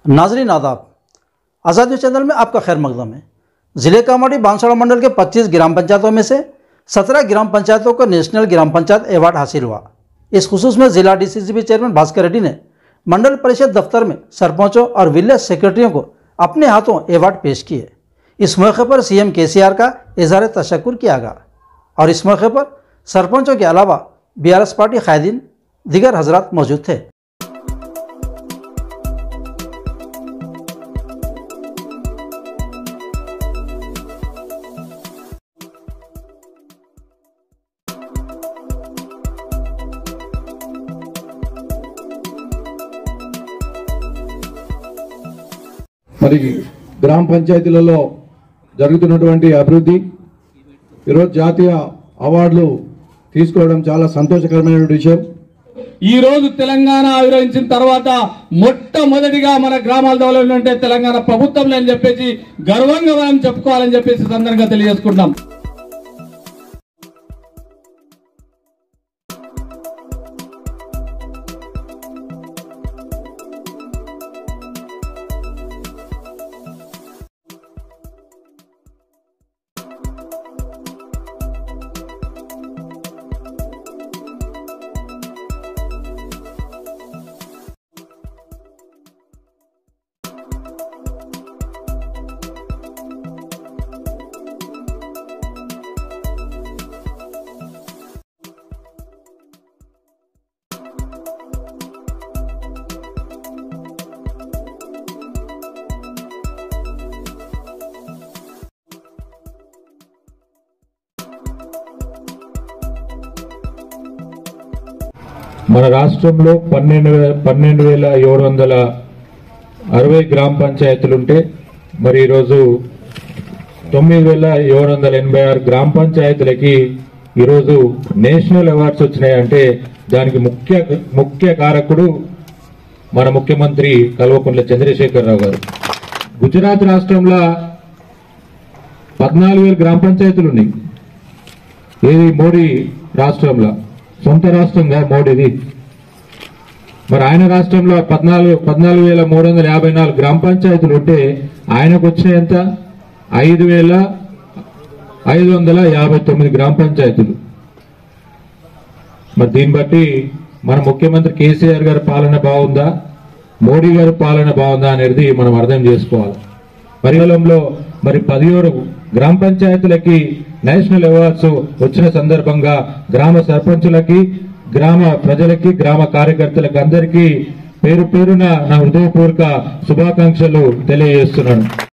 नाजरीन आदाब आज़ादी चैनल में आपका खैर मकदम है ज़िले कामाड़ी बांसवाड़ा मंडल के 25 ग्राम पंचायतों में से 17 ग्राम पंचायतों को नेशनल ग्राम पंचायत अवार्ड हासिल हुआ इस खुसूस में जिला डीसीसीबी चेयरमैन भास्कर रेड्डी ने मंडल परिषद दफ्तर में सरपंचों और विलेज सेक्रेटरियों को अपने हाथों अवार्ड पेश किए इस मौके पर सीएम केसीआर का इजहार तशक्र किया गया और इस मौके पर सरपंचों के अलावा बीआरएस पार्टी कायदीन दिगर हजरात मौजूद थे మరి గ్రామ పంచాయతీలలో జరుగుతున్నటువంటి అభివృద్ధి ఈరోజు జాతీయ అవార్డులు తీసుకోవడం చాలా సంతోషకరమైన విషయం ఈ రోజు తెలంగాణ ఆవిర్భవించిన తర్వాత మొట్టమొదటిగా మన గ్రామాల డెవలప్మెంట్ అంటే తెలంగాణ ప్రభుత్వం అని చెప్పేసి గర్వంగా మనం చెప్పుకోవాలని చెప్పేసి ఈ సందర్భంగా తెలియజేసుకుంటాం మన రాష్ట్రంలో పన్నెండు వే- పన్నెండు వేల ఏడు వందల అరవై గ్రామ పంచాయతీలుంటే మరి ఈరోజు తొమ్మిది వేల ఏడు వందల ఎనభై ఆరు గ్రామ పంచాయతీలకి ఈరోజు నేషనల్ అవార్డ్స్ వచ్చినాయంటే దానికి ముఖ్య ముఖ్య కారకుడు మన ముఖ్యమంత్రి కల్వకుంట్ల చంద్రశేఖరరావు గారు గుజరాత్ రాష్ట్రంలో పద్నాలుగు వేల గ్రామ పంచాయతీలు ఉన్నాయి ఏది మోడీ రాష్ట్రంలో సొంత రాష్ట్రంగా మోడీది మరి ఆయన రాష్ట్రంలో పద్నాలుగు పద్నాలుగు వేల మూడు వందల యాభై నాలుగు గ్రామ పంచాయతీలు ఉంటే ఆయనకు వచ్చిన ఎంత ఐదు వేల ఐదు వందల యాభై తొమ్మిది గ్రామ పంచాయతీలు మరి దీన్ని బట్టి మన ముఖ్యమంత్రి కేసీఆర్ గారి పాలన బాగుందా మోడీ గారి పాలన బాగుందా అనేది మనం అర్థం చేసుకోవాలి పరిగణంలో మరి పదిహేడు గ్రామ పంచాయతీలకి నేషనల్ అవార్డ్స్ వచ్చిన సందర్భంగా గ్రామ సర్పంచులకి గ్రామ ప్రజలకి గ్రామ కార్యకర్తలకి అందరికీ పేరు పేరున నా హృదయపూర్వక శుభాకాంక్షలు తెలియజేస్తున్నాను